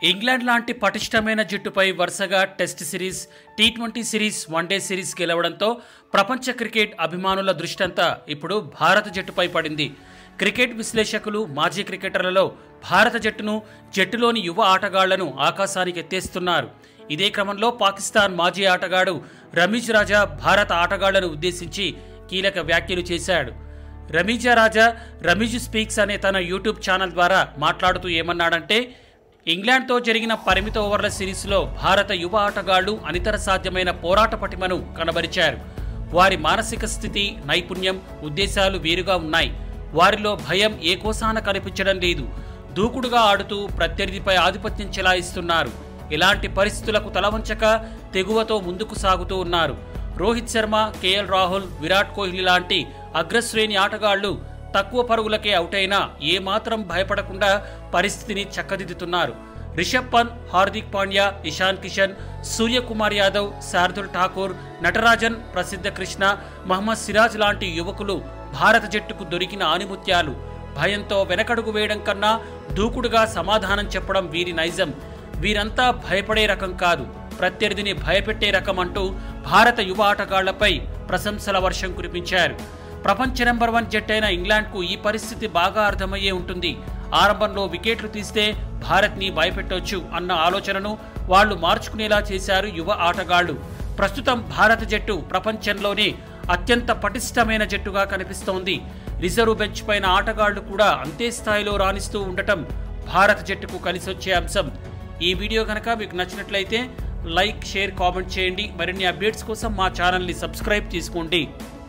England లాంటి పటిష్టమైన జట్టుపై వరుసగా test series T twenty series one day series గెలవడంతో ప్రపంచ క్రికెట్ అభిమానుల దృష్టంతా ఇప్పుడు భారత జట్టుపై పడింది క్రికెట్ విశ్లేషకులు మాజీ క్రికెటర్లలో భారత జట్టును జట్టులోని యువ ఆటగాళ్లను ఆకాశానికి ఎత్తేస్తున్నారు ఇదే క్రమంలో పాకిస్తాన్ మాజీ ఆటగాడు రమీజ్ రాజా భారత ఆటగాళ్లను ఉద్దేశించి కీలక వ్యాఖ్యలు చేశాడు రమీజా రాజా రమీజ్ స్పీక్స్ అనే తన యూట్యూబ్ ఛానల్ ద్వారా మాట్లాడుతూ ఏమన్నాడంటే ఇంగ్లాండ్తో జరిగిన పరిమిత ఓవర్ల సిరీస్లో భారత యువ ఆటగాళ్లు అనితర సాధ్యమైన పోరాట పటిమను కనబరిచారు వారి మానసిక స్థితి నైపుణ్యం ఉద్దేశాలు వేరుగా ఉన్నాయి వారిలో భయం ఏ కోసాన కనిపించడం లేదు దూకుడుగా ఆడుతూ ప్రత్యర్థిపై ఆధిపత్యం చెలాయిస్తున్నారు ఇలాంటి పరిస్థితులకు తలవంచక తెగువతో ముందుకు సాగుతూ ఉన్నారు రోహిత్ శర్మ కేఎల్ రాహుల్ విరాట్ కోహ్లీ లాంటి అగ్రశ్రేణి ఆటగాళ్లు తక్కువ పరుగులకే అవుట్ అయినా ఏమాత్రం భయపడకుండా పరిస్థితిని చక్కదిద్దుతున్నారు రిషబ్ పంత్ హార్దిక్ పాండ్యా ఇషాన్ కిషన్ సూర్యకుమార్ యాదవ్ శార్దుల్ ఠాకూర్ నటరాజన్ ప్రసిద్ధ కృష్ణ మహమ్మద్ సిరాజ్ లాంటి యువకులు భారత జట్టుకు దొరికిన ఆనిముత్యాలు భయంతో వెనకడుగు వేయడం కన్నా దూకుడుగా సమాధానం చెప్పడం వీరి నైజం వీరంతా భయపడే రకం కాదు ప్రత్యర్థిని భయపెట్టే రకం అంటూ భారత యువ ఆటగాళ్లపై ప్రశంసల వర్షం కురిపించారు ప్రపంచ నెంబర్ వన్ జట్టైన ఇంగ్లాండ్కు ఈ పరిస్థితి బాగా అర్థమయ్యే ఉంటుంది ఆరంభంలో వికెట్లు తీస్తే భారత్ని భయపెట్టొచ్చు అన్న ఆలోచనను వాళ్లు మార్చుకునేలా చేశారు యువ ఆటగాళ్లు ప్రస్తుతం భారత జట్టు ప్రపంచంలోనే అత్యంత పటిష్టమైన జట్టుగా కనిపిస్తోంది రిజర్వ్ బెంచ్ పైన ఆటగాళ్లు కూడా అంతే స్థాయిలో రాణిస్తూ ఉండటం భారత జట్టుకు కలిసొచ్చే అంశం ఈ వీడియో కనుక మీకు నచ్చినట్లయితే లైక్ షేర్ కామెంట్ చేయండి మరిన్ని అప్డేట్స్ కోసం మా ఛానల్ని సబ్స్క్రైబ్ చేసుకోండి